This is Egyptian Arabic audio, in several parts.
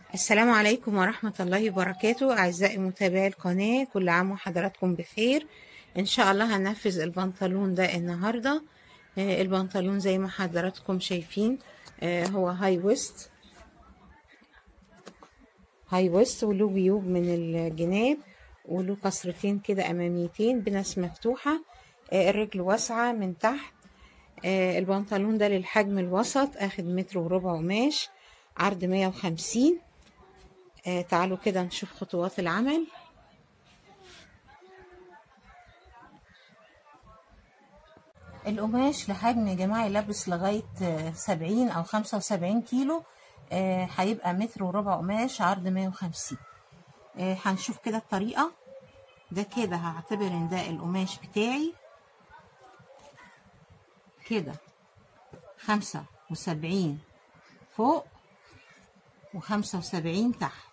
السلام عليكم ورحمة الله وبركاته أعزائي متابعي القناة كل عام وحضراتكم بخير إن شاء الله هننفذ البنطلون ده النهاردة آه، البنطلون زي ما حضراتكم شايفين آه، هو هاي ويست هاي ويست وله جيوب من الجناب وله كسرتين كده أماميتين بناس مفتوحة آه، الرجل واسعة من تحت آه، البنطلون ده للحجم الوسط اخد متر وربع قماش عرض مية وخمسين آه تعالوا كده نشوف خطوات العمل القماش لحجم يا جماعة يلبس لغاية سبعين أو خمسة وسبعين كيلو آه هيبقى متر وربع قماش عرض مية وخمسين آه هنشوف كده الطريقة ده كده هعتبر ان ده القماش بتاعي كده خمسة وسبعين فوق وخمسة وسبعين تحت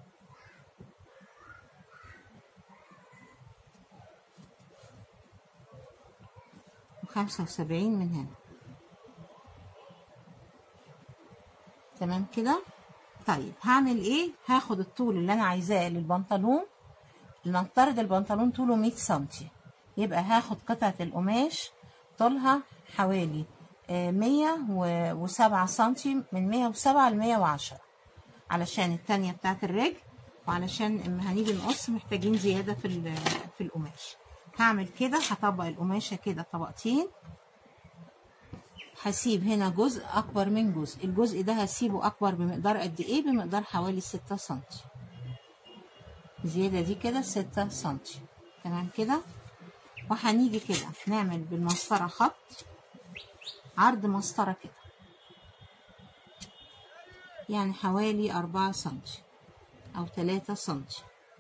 وخمسة وسبعين من هنا تمام كده طيب هعمل ايه هاخد الطول اللي انا عايزاه للبنطلون لنفترض البنطلون طوله مية سنتي يبقى هاخد قطعة القماش طولها حوالي مية وسبعة سنتي من مية وسبعة لمية وعشرة علشان التانية بتاعت الرجل وعلشان اما هنيجي نقص محتاجين زيادة في في القماش هعمل كده هطبق القماشة كده طبقتين هسيب هنا جزء أكبر من جزء الجزء ده هسيبه أكبر بمقدار قد إيه بمقدار حوالي ستة سنتي زيادة دي كده ستة سنتي تمام كده وهنيجي كده نعمل بالمسطرة خط عرض مسطرة كده يعني حوالي أربعة سنتي أو تلاتة سنتي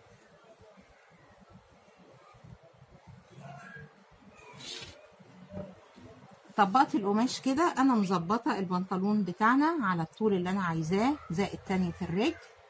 طبقت القماش كده أنا مظبطة البنطلون بتاعنا على الطول اللي أنا عايزاه زائد تانية الرجل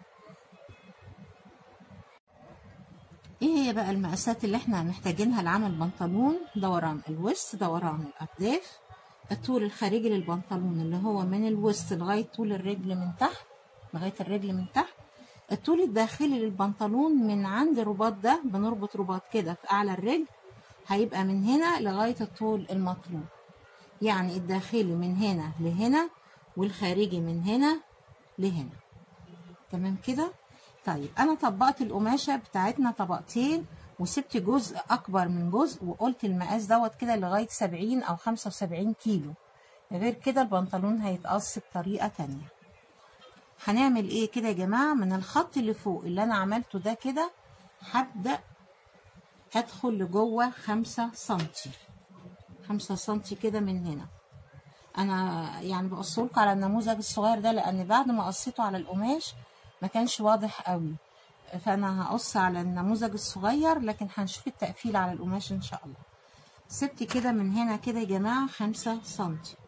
ايه هي بقى المقاسات اللي احنا محتاجينها لعمل بنطلون دوران الوسط دوران الارداف الطول الخارجي للبنطلون اللي هو من الوسط لغايه طول الرجل من تحت لغايه الرجل من تحت الطول الداخلي للبنطلون من عند الرباط ده بنربط رباط كده في اعلى الرجل هيبقى من هنا لغايه الطول المطلوب يعني الداخلي من هنا لهنا والخارجي من هنا لهنا تمام كده طيب انا طبقت القماشه بتاعتنا طبقتين وسبت جزء اكبر من جزء وقلت المقاس دوت كده لغايه 70 او 75 كيلو غير كده البنطلون هيتقص بطريقه تانية هنعمل ايه كده يا جماعه من الخط اللي فوق اللي انا عملته ده كده هبدا ادخل لجوه خمسة سنتي خمسة سنتي كده من هنا انا يعني بقصهولكوا على النموذج الصغير ده لان بعد ما قصيته على القماش ما كانش واضح قوي فانا هقص على النموذج الصغير لكن هنشوف التقفيل على القماش ان شاء الله سبت كده من هنا كده يا جماعة خمسة سنتي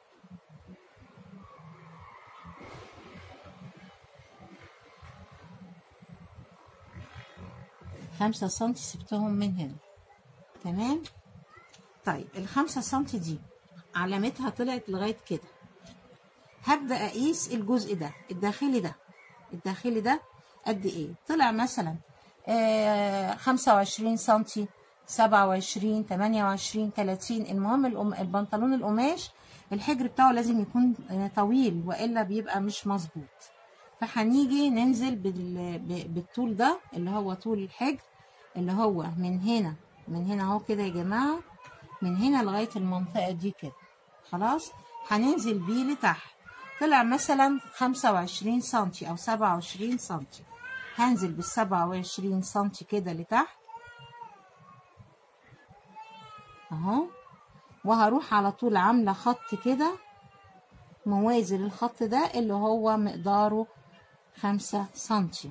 خمسة سنتي سبتهم من هنا تمام طيب الخمسة سنتي دي علامتها طلعت لغاية كده هبدأ أقيس الجزء ده الداخلي ده الداخلي ده قد ايه طلع مثلا آه خمسة وعشرين سنتي سبعة وعشرين تمانية وعشرين تلاتين المهم البنطلون القماش الحجر بتاعه لازم يكون طويل وإلا بيبقى مش مظبوط فهنيجي ننزل بالطول ده اللي هو طول الحجر اللي هو من هنا من هنا اهو كده يا جماعة من هنا لغاية المنطقة دي كده خلاص هننزل بيه لتحت طلع مثلا خمسة وعشرين سنتي أو سبعة وعشرين سنتي هنزل بالسبعة وعشرين سنتي كده لتحت أهو وهروح على طول عاملة خط كده موازي للخط ده اللي هو مقداره خمسة سنتي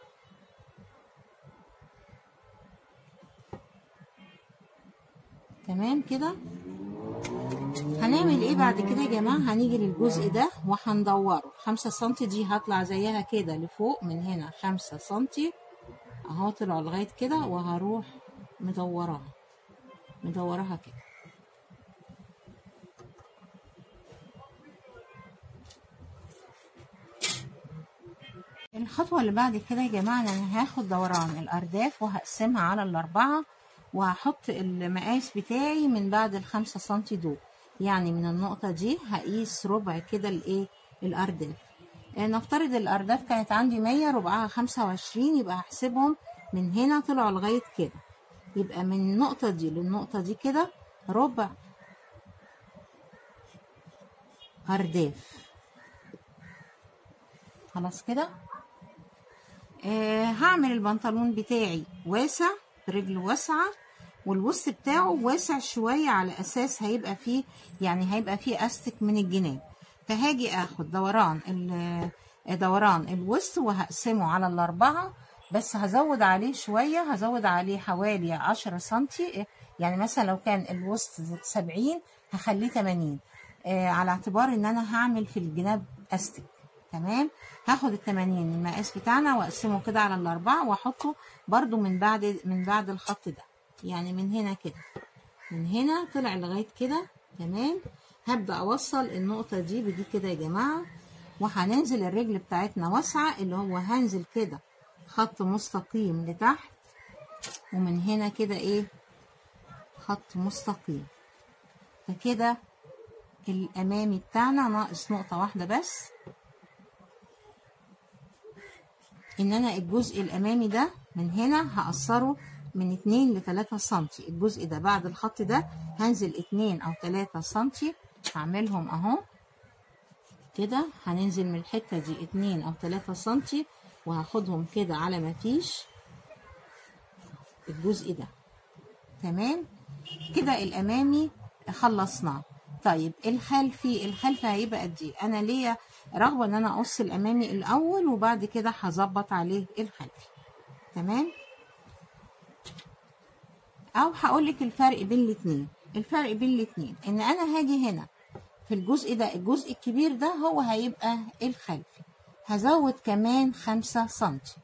تمام كده هنعمل ايه بعد كده يا جماعة هنيجي للجزء ده وهندوره خمسة سنتي دي هطلع زيها كده لفوق من هنا خمسة سنتي اهو طلعوا لغاية كده وهروح مدوراها مدوراها كده الخطوة اللي بعد كده يا جماعة أنا هاخد دوران الأرداف وهقسمها على الأربعة وهحط المقاس بتاعي من بعد الخمسة سنتي دول يعني من النقطة دي هقيس ربع كده الإيه الأرداف آه، نفترض الأرداف كانت عندي مية ربعها خمسة وعشرين يبقى هحسبهم من هنا طلعوا لغاية كده يبقى من النقطة دي للنقطة دي كده ربع أرداف خلاص كده آه هعمل البنطلون بتاعي واسع رجل واسعة والوسط بتاعه واسع شوية على أساس هيبقى فيه يعني هيبقى فيه أستك من الجناب فهاجي آخد دوران ال- دوران الوسط وهقسمه على الأربعة بس هزود عليه شوية هزود عليه حوالي عشرة سنتي يعني مثلا لو كان الوسط سبعين هخليه تمانين آه على اعتبار ان انا هعمل في الجناب استك تمام هاخد التمانين المقاس بتاعنا واقسمه كده على الاربعة واحطه برضو من بعد من بعد الخط ده يعني من هنا كده من هنا طلع لغاية كده تمام هبدأ أوصل النقطة دي بدي كده يا جماعة وهننزل الرجل بتاعتنا واسعة اللي هو هنزل كده خط مستقيم لتحت ومن هنا كده ايه خط مستقيم فكده الأمامي بتاعنا ناقص نقطة واحدة بس إن أنا الجزء الأمامي ده من هنا هقصره من اتنين لتلاتة سنتي الجزء ده بعد الخط ده هنزل اتنين أو تلاتة سنتي هعملهم أهو كده هننزل من الحتة دي اتنين أو تلاتة سنتي وهاخدهم كده على ما فيش الجزء ده تمام كده الأمامي خلصناه طيب الخلفي الخلفي هيبقى قد ايه انا ليا رغبه ان انا اقص الامامي الاول وبعد كده هظبط عليه الخلفي تمام او هقول لك الفرق بين الاتنين الفرق بين الاتنين ان انا هاجي هنا في الجزء ده الجزء الكبير ده هو هيبقى الخلفي هزود كمان خمسة سنتي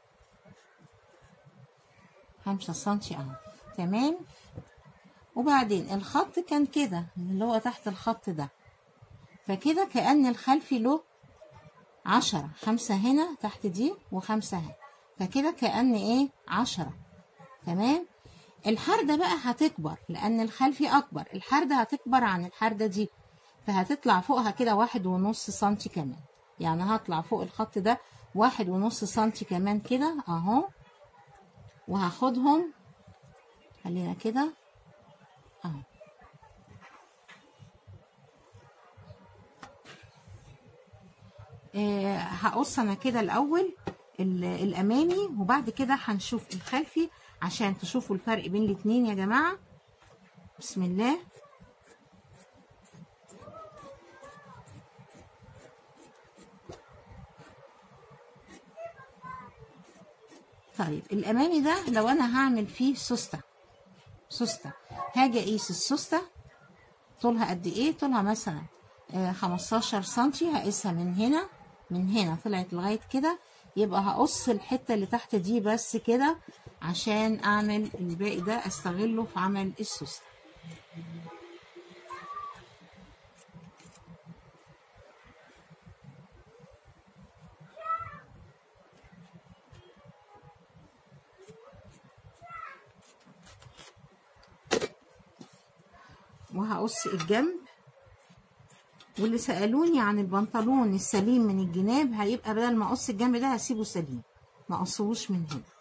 خمسة سنتي اهو تمام وبعدين الخط كان كده اللي هو تحت الخط ده فكده كأن الخلفي له عشرة خمسة هنا تحت دي وخمسة هنا فكده كأن ايه عشرة تمام الحردة بقى هتكبر لأن الخلفي أكبر الحردة هتكبر عن الحردة دي فهتطلع فوقها كده واحد ونص سنتي كمان يعني هطلع فوق الخط ده واحد ونص سنتي كمان كده اهو وهاخدهم خلينا كده اهو آه هقص انا كده الاول ال- الامامي وبعد كده هنشوف الخلفي عشان تشوفوا الفرق بين الاتنين يا جماعه بسم الله طيب الامامي ده لو انا هعمل فيه سوسته سوسته هاجي اقيس السوسته طولها قد ايه طولها مثلا آه 15 سنتي هقيسها من هنا من هنا طلعت لغايه كده يبقى هقص الحته اللي تحت دي بس كده عشان اعمل الباقي ده استغله في عمل السوسته وهقص الجنب واللي سألوني عن البنطلون السليم من الجناب هيبقى بدل ما اقص الجنب ده هسيبه سليم ما اقصهوش من هنا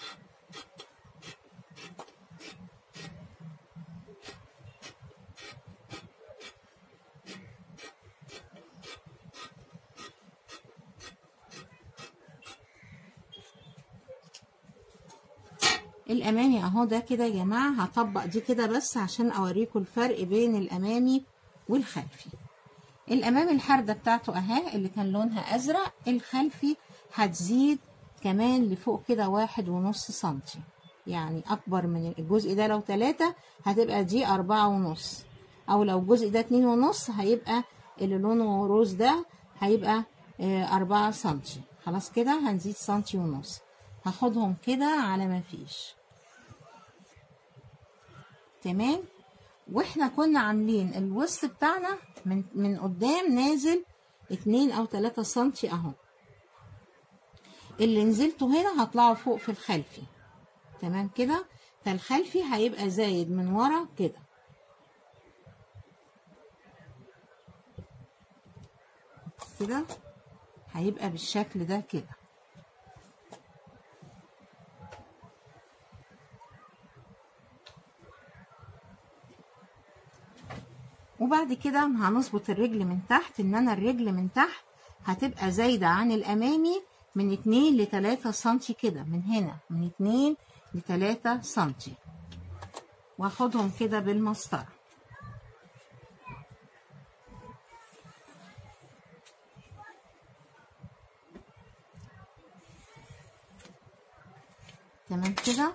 الامامي اهو ده كده يا جماعه هطبق دي كده بس عشان اوريكم الفرق بين الامامي والخلفي الامامي الحرده بتاعته اهي اللي كان لونها ازرق الخلفي هتزيد كمان لفوق كده واحد ونص سنتي يعني اكبر من الجزء ده لو تلاتة هتبقى دي اربعة ونص او لو الجزء ده اتنين ونص هيبقى اللي لونه روز ده هيبقى آه، أربعة سنتي خلاص كده هنزيد سنتي ونص هاخدهم كده على ما فيش تمام واحنا كنا عاملين الوسط بتاعنا من من قدام نازل اتنين او تلاتة سنتي اهو اللي نزلته هنا هطلعه فوق في الخلفي تمام كده فالخلفي هيبقى زايد من ورا كده كده هيبقى بالشكل ده كده وبعد كده هنظبط الرجل من تحت ان انا الرجل من تحت هتبقى زايدة عن الامامي من اتنين لتلاتة سنتي كده من هنا من اتنين لتلاتة سنتي واخدهم كده بالمسطرة تمام كده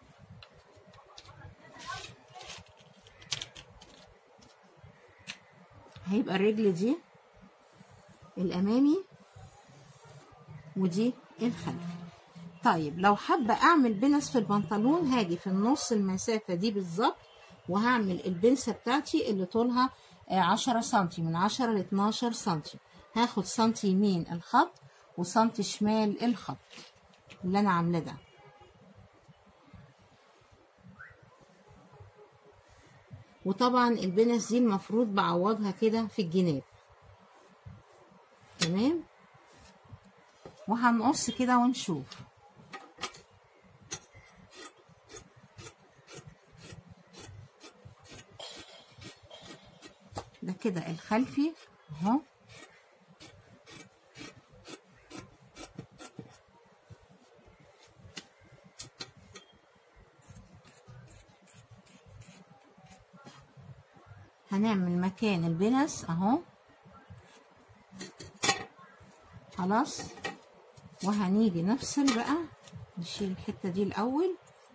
هيبقى الرجل دي الامامي ودي الخلفي طيب لو حابة اعمل بنس في البنطلون هاجي في النص المسافة دي بالظبط وهعمل البنسة بتاعتي اللي طولها عشرة سنتي من عشرة لاتناشر سنتي هاخد سنتي يمين الخط وسنتي شمال الخط اللي انا عاملاه ده وطبعا البنس دي المفروض بعوضها كده في الجناب تمام وهنقص كده ونشوف ده كده الخلفي اهو هنعمل مكان البنس اهو خلاص وهنيجي نفصل بقى نشيل الحته دي الاول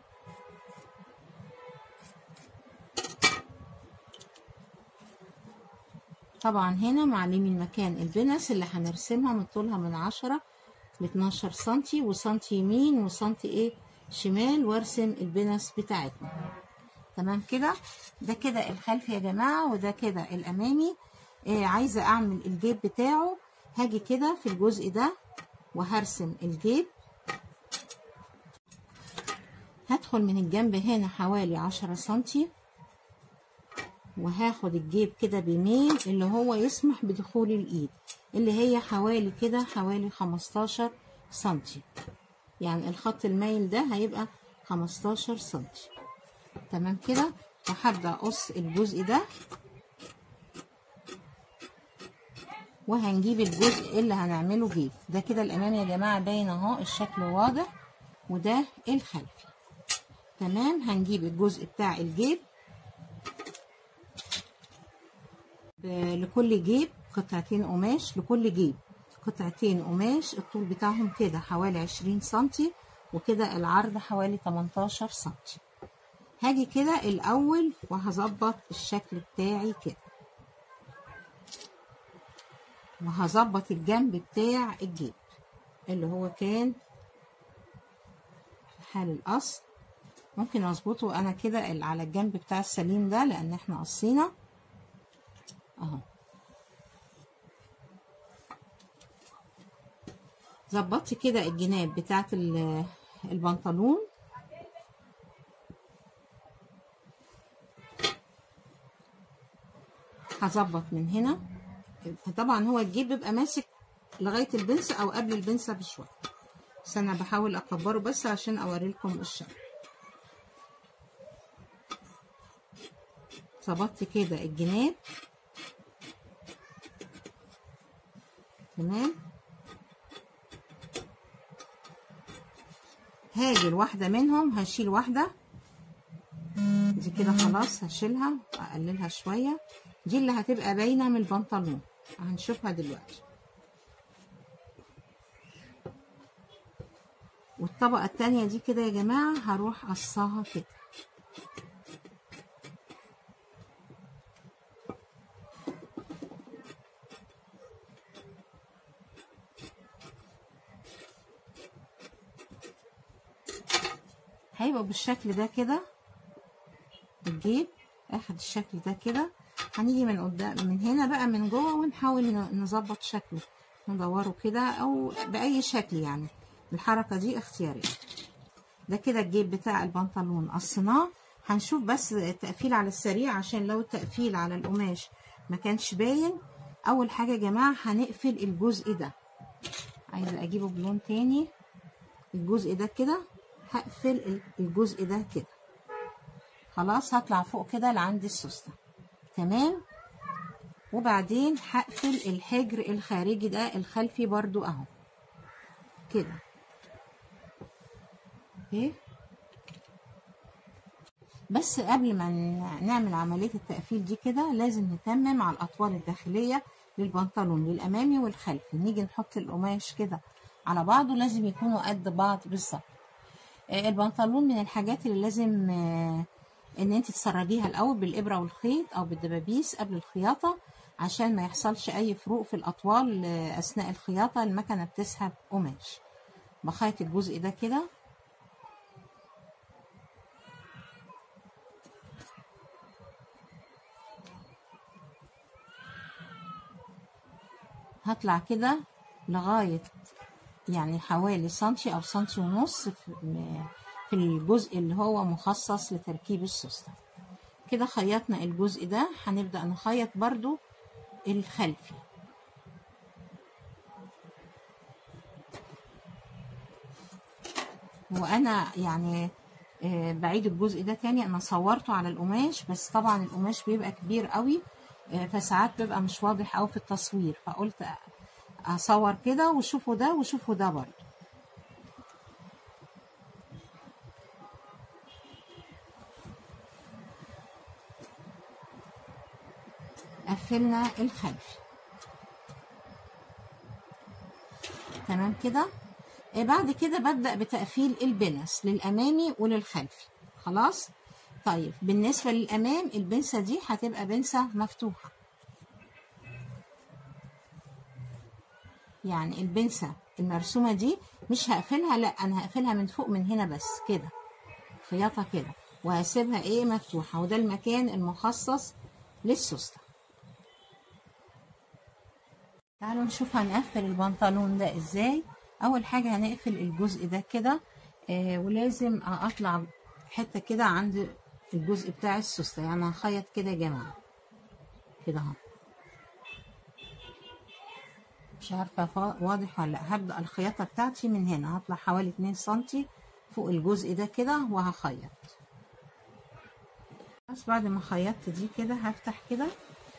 طبعا هنا معلمين مكان البنس اللي هنرسمها من طولها من عشرة لاتناشر سنتي وسنتي يمين وسنتي ايه شمال وارسم البنس بتاعتنا تمام كده ده كده الخلفي يا جماعة وده كده الأمامي آه عايزة أعمل الجيب بتاعه هاجي كده في الجزء ده وهرسم الجيب هدخل من الجنب هنا حوالي عشرة سنتي وهاخد الجيب كده بميل اللي هو يسمح بدخول الإيد اللي هي حوالي كده حوالي خمستاشر سنتي يعني الخط المايل ده هيبقى خمستاشر سنتي تمام كده وهبدا اقص الجزء ده وهنجيب الجزء اللي هنعمله جيب ده كده الامامي يا جماعه باين اهو الشكل واضح وده الخلفي تمام هنجيب الجزء بتاع الجيب لكل جيب قطعتين قماش لكل جيب قطعتين قماش الطول بتاعهم كده حوالي عشرين سنتي وكده العرض حوالي تمنتاشر سنتي هاجي كده الاول وهظبط الشكل بتاعي كده وهظبط الجنب بتاع الجيب اللي هو كان حال الاصل ممكن اظبطه انا كده على الجنب بتاع السليم ده لان احنا قصينا اهو ظبطت كده الجناب بتاعت البنطلون هظبط من هنا طبعا هو الجيب بيبقى ماسك لغايه البنسه او قبل البنسه بشويه بس انا بحاول اكبره بس عشان اوري لكم الشكل ظبطت كده الجناب تمام هاجي الواحدة منهم هشيل واحدة دي كده خلاص هشيلها اقللها شوية دي اللي هتبقى باينة من البنطلون هنشوفها دلوقتي والطبقة التانية دي كده يا جماعة هروح قصاها كده هيبقى بالشكل ده كده الجيب اخد الشكل ده كده هنيجي من قدام من هنا بقى من جوه ونحاول نظبط شكله ندوره كده او باي شكل يعني الحركة دي اختيارية ده كده الجيب بتاع البنطلون قصيناه هنشوف بس التقفيل على السريع عشان لو التقفيل على القماش ما كانش باين اول حاجة يا جماعة هنقفل الجزء ده عايزة اجيبه بلون تاني الجزء ده كده هقفل الجزء ده كده خلاص هطلع فوق كده لعند السوستة تمام وبعدين هقفل الحجر الخارجي ده الخلفي برضو اهو كده اوكي بس قبل ما نعمل عملية التقفيل دي كده لازم نتمم على الأطوال الداخلية للبنطلون للأمامي والخلفي نيجي نحط القماش كده على بعضه لازم يكونوا قد بعض بالظبط البنطلون من الحاجات اللي لازم ان انت تسرجيها الاول بالابره والخيط او بالدبابيس قبل الخياطه عشان ما يحصلش اي فروق في الاطوال اثناء الخياطه المكنه بتسحب قماش بخيط الجزء ده كده هطلع كده لغايه يعني حوالي سنتي او سنتي ونص في الجزء اللي هو مخصص لتركيب السوستة كده خيطنا الجزء ده هنبدأ نخيط برضو الخلفي وانا يعني بعيد الجزء ده تاني انا صورته على القماش بس طبعا القماش بيبقى كبير قوي فساعات بيبقى مش واضح قوي في التصوير فقلت اصور كده وشوفوا ده وشوفوا ده برضه قفلنا الخلفي تمام كده بعد كده ببدأ بتقفيل البنس للأمامي وللخلفي خلاص طيب بالنسبة للأمام البنسة دي هتبقى بنسة مفتوحة يعني البنسة المرسومة دي مش هقفلها لا أنا هقفلها من فوق من هنا بس كده خياطة كده وهسيبها ايه مفتوحة وده المكان المخصص للسوستة تعالوا نشوف هنقفل البنطلون ده ازاي اول حاجة هنقفل الجزء ده كده آه ولازم اطلع حتة كده عند الجزء بتاع السوستة يعني هخيط كده يا جماعة كده اهو مش عارفة واضح ولا لا هبدأ الخياطة بتاعتي من هنا هطلع حوالي اتنين سنتي فوق الجزء ده كده وهخيط بس بعد ما خيطت دي كده هفتح كده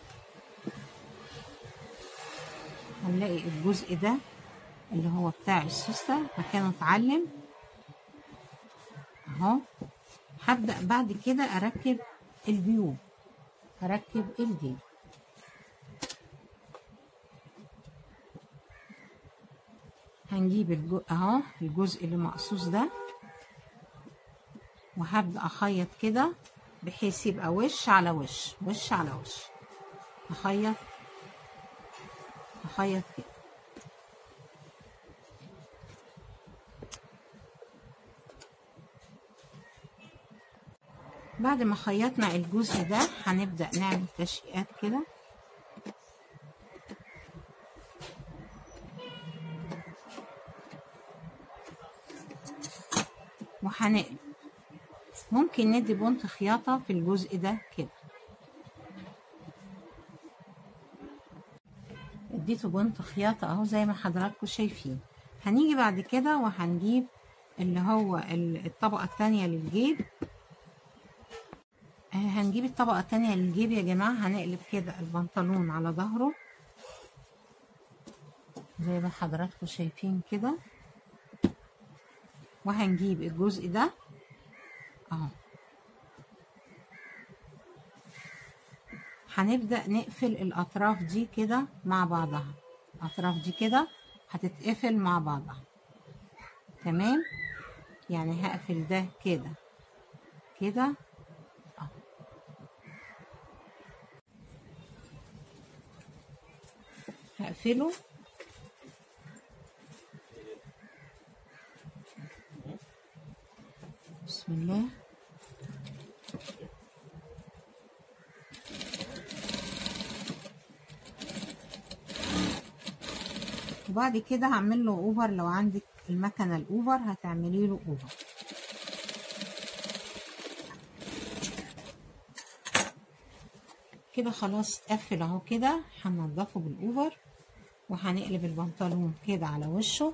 هنلاقي الجزء ده اللي هو بتاع السوستة مكانه اتعلم اهو هبدأ بعد كده اركب الجيوب هركب الجيب هنجيب الجو... اهو الجزء اللي مقصوص ده وهبدأ اخيط كده بحيث يبقى وش على وش وش على وش اخيط اخيط كده بعد ما خيطنا الجزء ده هنبدأ نعمل تشقيقات كده وهنقلب ممكن ندي بنط خياطة في الجزء ده كده اديته بنط خياطة اهو زي ما حضراتكم شايفين هنيجي بعد كده وهنجيب اللي هو الطبقة التانية للجيب هنجيب الطبقة التانية للجيب يا جماعة هنقلب كده البنطلون على ظهره زي ما حضراتكم شايفين كده وهنجيب الجزء ده اهو هنبدأ نقفل الأطراف دي كده مع بعضها الأطراف دي كده هتتقفل مع بعضها تمام يعني هقفل ده كده كده اهو هقفله بسم الله وبعد كده هعمل له اوفر لو عندك المكنة الأوفر هتعملي له أوفر كده خلاص اتقفل اهو كده هننضفه بالأوفر وهنقلب البنطلون كده على وشه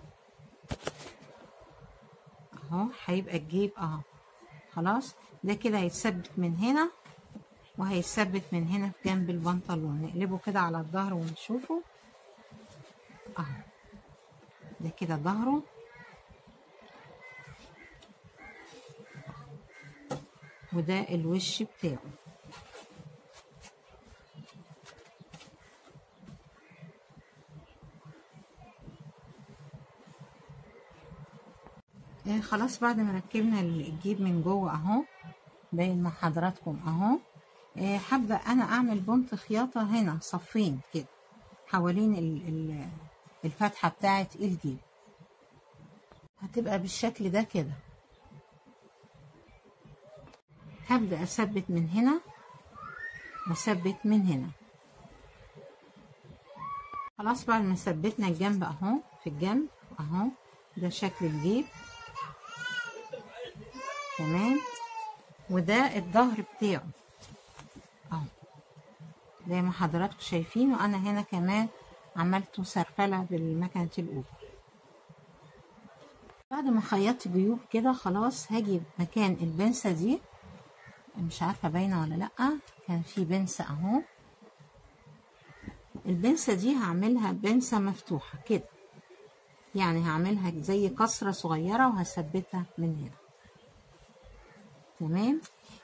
اهو هيبقى الجيب اهو خلاص ده كده هيتثبت من هنا وهيتثبت من هنا في جنب البنطلون نقلبه كده على الظهر ونشوفه اهو ده كده ظهره وده الوش بتاعه آه خلاص بعد ما ركبنا الجيب من جوه اهو باين مع حضراتكم اهو آه هبدا انا اعمل بنط خياطه هنا صفين كده حوالين ال ال الفتحه بتاعه الجيب هتبقى بالشكل ده كده هبدا اثبت من هنا واثبت من هنا خلاص بعد ما ثبتنا الجنب اهو في الجنب اهو ده شكل الجيب تمام وده الظهر بتاعه اهو زي ما حضراتكم شايفين وانا هنا كمان عملته سرفله بالمكنه الاوفر بعد ما خيطت جيوب كده خلاص هاجي مكان البنسه دي مش عارفه باينه ولا لا كان في بنسه اهو البنسه دي هعملها بنسه مفتوحه كده يعني هعملها زي كسره صغيره وهثبتها من هنا تمام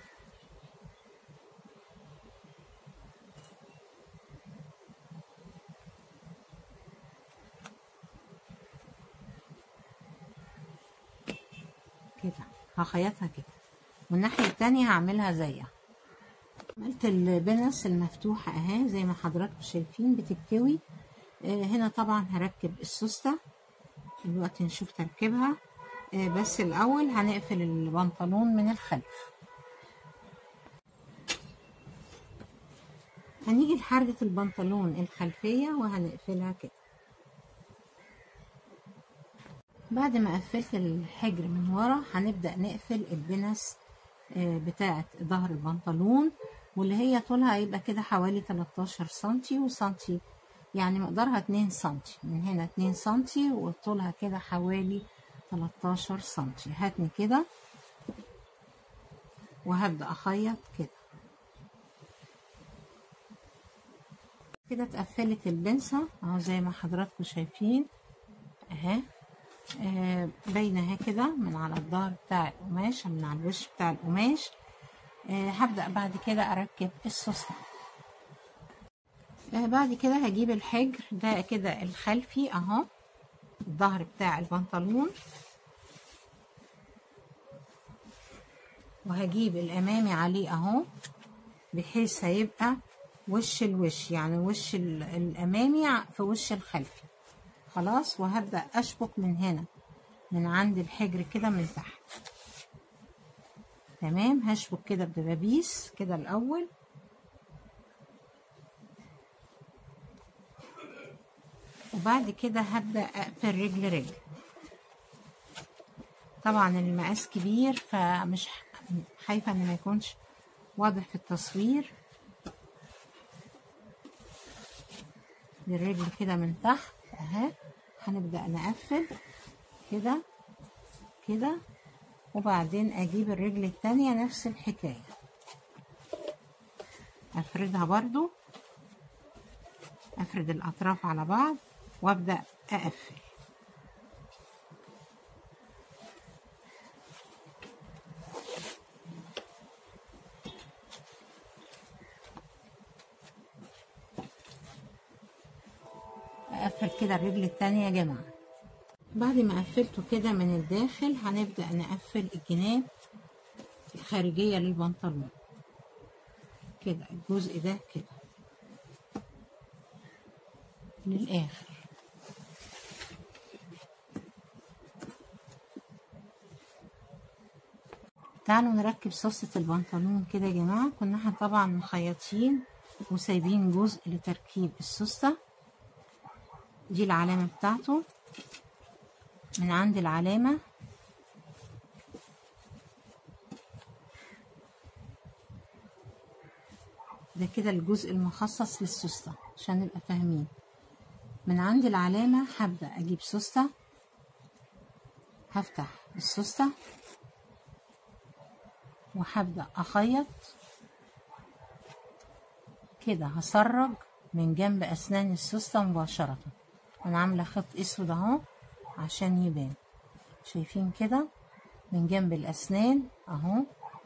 كده هخيطها كده والناحية التانية هعملها زيها عملت البنس المفتوحة اهي زي ما حضراتكم شايفين بتكتوي آه هنا طبعا هركب السوستة دلوقتي نشوف تركيبها آه بس الأول هنقفل البنطلون من الخلف هنيجي لحردة البنطلون الخلفية وهنقفلها كده بعد ما قفلت الحجر من ورا هنبدأ نقفل البنس بتاعة ظهر البنطلون واللي هي طولها هيبقى كده حوالي 13 سنتي وسنتي يعني مقدارها 2 سنتي من هنا 2 سنتي وطولها كده حوالي 13 سنتي هاتني كده وهبدأ أخيط كده كده اتقفلت البنسة اهو زي ما حضراتكم شايفين اهي آه باينة اهي كده من على الظهر بتاع القماش من على الوش بتاع القماش آه هبدأ بعد كده أركب السوستة آه بعد كده هجيب الحجر ده كده الخلفي اهو الظهر بتاع البنطلون وهجيب الأمامي عليه اهو بحيث هيبقى وش الوش يعني وش الأمامي في وش الخلفي خلاص وهبدأ أشبك من هنا من عند الحجر كده من تحت تمام هشبك كده بدبابيس كده الأول وبعد كده هبدأ أقفل رجل رجل طبعا المقاس كبير فمش خايفة ان ما يكونش واضح في التصوير الرجل كده من تحت اهي هنبدأ نقفل كده كده وبعدين اجيب الرجل التانية نفس الحكاية افردها برضو افرد الاطراف على بعض وابدأ اقفل اقفل كده الرجل التانية يا جماعة بعد ما قفلته كده من الداخل هنبدأ نقفل الجناب الخارجية للبنطلون كده الجزء ده كده للآخر تعالوا نركب صوصة البنطلون كده يا جماعة كنا احنا طبعا مخيطين وسايبين جزء لتركيب السوستة دي العلامة بتاعته من عند العلامة ده كده الجزء المخصص للسوستة عشان نبقى فاهمين من عند العلامة هبدأ أجيب سوستة هفتح السوستة وهبدأ أخيط كده هسرج من جنب أسنان السوستة مباشرة أنا عاملة خط أسود أهو عشان يبان شايفين كده من جنب الأسنان أهو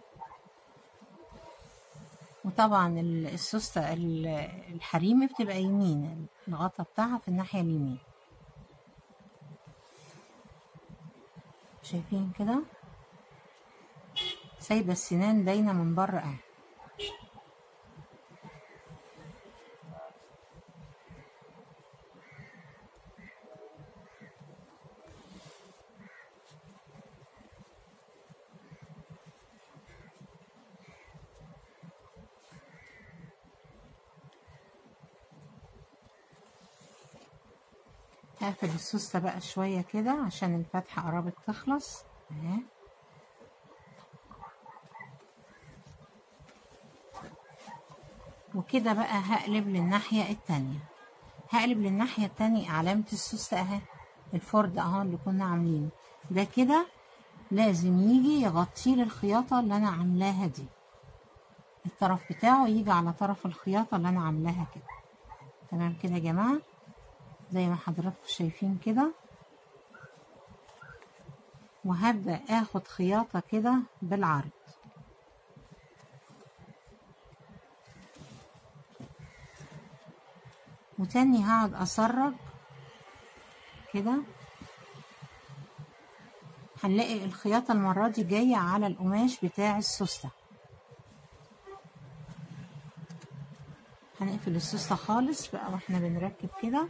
وطبعا السوستة الحريمي بتبقى يمين الغطا بتاعها في الناحية اليمين شايفين كده سايبة السنان باينة من بره اهي هقفل السوستة بقى شوية كده عشان الفتحة قربت تخلص اهي وكده بقى هقلب للناحية التانية هقلب للناحية التانية علامة السوستة اهي الفرد اهو اللي كنا عاملينه ده كده لازم يجي يغطيه للخياطة اللي انا عاملاها دي الطرف بتاعه يجي على طرف الخياطة اللي انا عاملاها كده تمام كده يا جماعة زي ما حضراتكم شايفين كده وهبدأ اخد خياطة كده بالعرض وتاني هقعد اسرج كده هنلاقي الخياطة المرة دي جاية على القماش بتاع السوستة هنقفل السوستة خالص بقى واحنا بنركب كده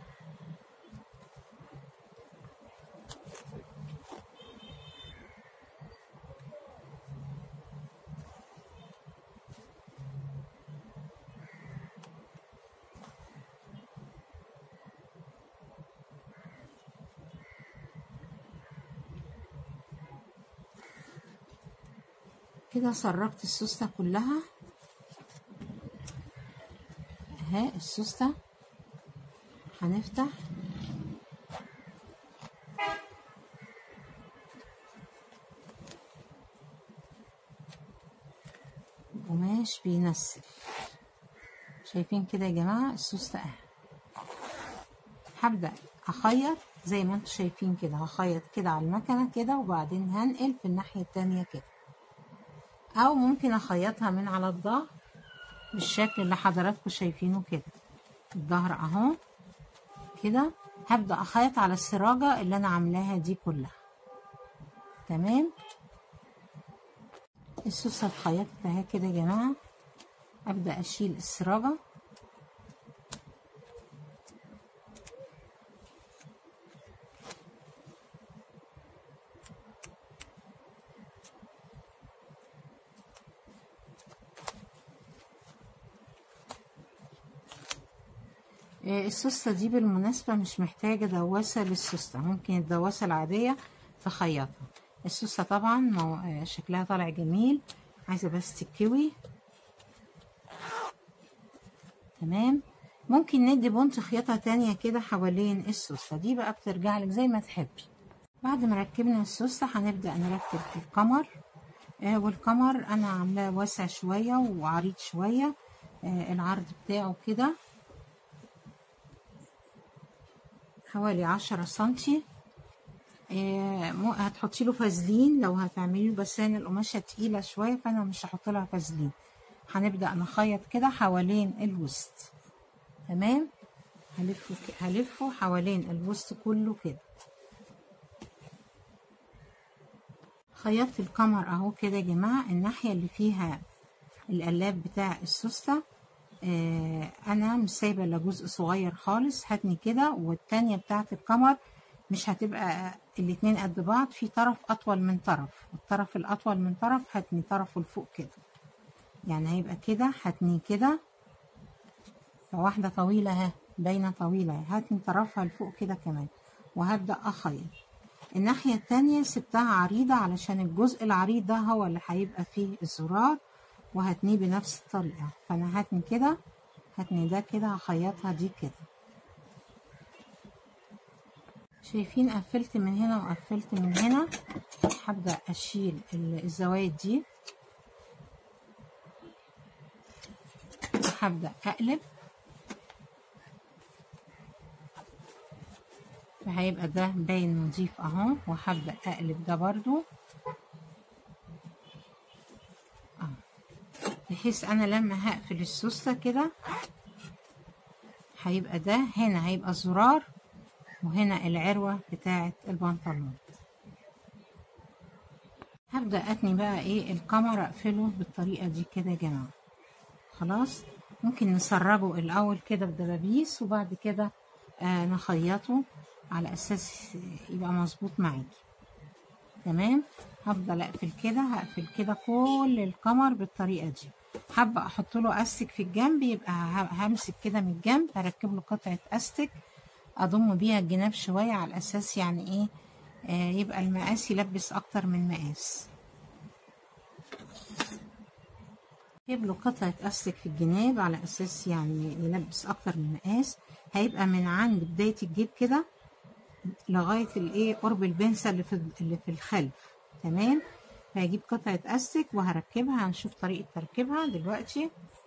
كده سربت السوستة كلها اهي السوستة هنفتح القماش بينسل شايفين كده يا جماعة السوستة اهي هبدأ اخيط زي ما انتم شايفين كده هخيط كده على المكنة كده وبعدين هنقل في الناحية التانية كده او ممكن اخيطها من على الظهر بالشكل اللي حضراتكم شايفينه كده الظهر اهو كده هبدأ اخيط على السراجة اللي انا عاملاها دي كلها تمام السوسة اتخيطت اهي كده يا جماعة ابدأ اشيل السراجة السوستة دي بالمناسبة مش محتاجة دواسة للسوستة ممكن الدواسة العادية تخيطها السوستة طبعا مو... شكلها طالع جميل عايزة بس تكوي تمام ممكن ندي بنت خياطة تانية كده حوالين السوستة دي بقى بترجع لك زي ما تحبي بعد ما ركبنا السوستة هنبدأ نركب القمر آه والقمر أنا عاملاه واسع شوية وعريض شوية آه العرض بتاعه كده حوالي عشرة سنتي آه هتحطي له فازلين لو هتعملي له بس انا القماشه تقيله شويه فانا مش هحط لها فازلين هنبدا نخيط كده حوالين الوسط تمام هلفه هلفه حوالين الوسط كله كده خيطت القمر اهو كده يا جماعه الناحيه اللي فيها القلاب بتاع السوسته آه انا مش سايبه الا جزء صغير خالص هاتني كده والتانية بتاعت القمر مش هتبقى الاتنين قد بعض في طرف اطول من طرف الطرف الاطول من طرف هاتني طرفه لفوق كده يعني هيبقى كده هاتني كده فواحده طويله اهي باينه طويله هاتني طرفها لفوق كده كمان وهبدا اخيط الناحية التانية سبتها عريضة علشان الجزء العريض ده هو اللي هيبقى فيه الزرار وهتنيه بنفس الطريقة فأنا هتني كده هتني ده كده هخيطها دي كده شايفين قفلت من هنا وقفلت من هنا هبدأ أشيل الزوايد دي وهبدأ أقلب فهيبقى ده باين نضيف اهو وهبدأ اقلب ده برضو اهو بحيث انا لما هقفل السوستة كده هيبقى ده هنا هيبقى الزرار وهنا العروة بتاعة البنطلون هبدأ اتني بقى ايه القمر اقفله بالطريقة دي كده يا جماعة خلاص ممكن نسربه الاول كده بدبابيس وبعد كده آه نخيطه على اساس يبقى مظبوط معاكي تمام هفضل اقفل كده هقفل كده كل القمر بالطريقه دي حابه احط له استك في الجنب يبقى همسك كده من الجنب هركب له قطعه استك اضم بيها الجناب شويه على اساس يعني ايه آه يبقى المقاس يلبس اكتر من مقاس جيب له قطعة أستك في الجناب على أساس يعني يلبس أكتر من مقاس هيبقى من عند بداية الجيب كده لغاية الايه قرب البنسة اللي في اللي في الخلف تمام فهجيب قطعة أستك وهركبها هنشوف طريقة تركيبها دلوقتي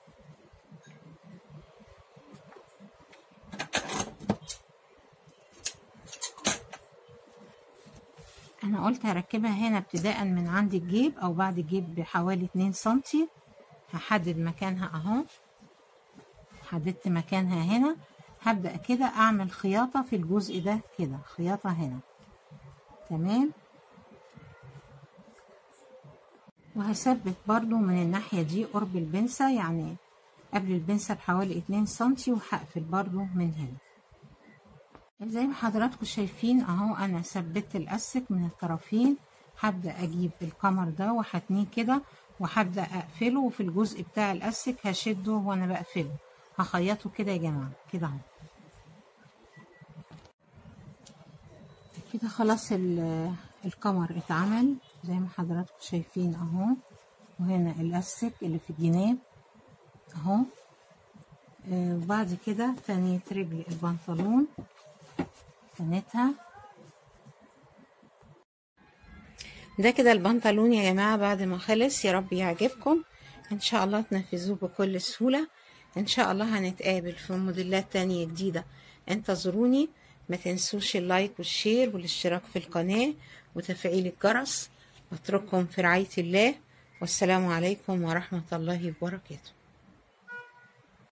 أنا قلت هركبها هنا ابتداء من عند الجيب أو بعد الجيب بحوالي اتنين سنتي هحدد مكانها أهو حددت مكانها هنا هبدأ كده أعمل خياطة في الجزء ده كده خياطة هنا تمام وهثبت برضو من الناحية دي قرب البنسة يعني قبل البنسة بحوالي اتنين سنتي وهقفل برضو من هنا زي ما حضراتكم شايفين اهو انا ثبت الاسك من الطرفين هبدأ اجيب القمر ده وهتنيه كده وهبدأ اقفله وفي الجزء بتاع الاسك هشده وانا بقفله هخيطه كده يا جماعة كده اهو كده خلاص القمر اتعمل زي ما حضراتكم شايفين اهو وهنا الاستك اللي في الجناب اهو آه وبعد كده تانية رجل البنطلون تانيتها ده كده البنطلون يا جماعة بعد ما خلص يا رب يعجبكم ان شاء الله تنفذوه بكل سهولة ان شاء الله هنتقابل في موديلات تانية جديدة انتظروني ما تنسوش اللايك والشير والاشتراك في القناة وتفعيل الجرس واترككم في رعاية الله والسلام عليكم ورحمة الله وبركاته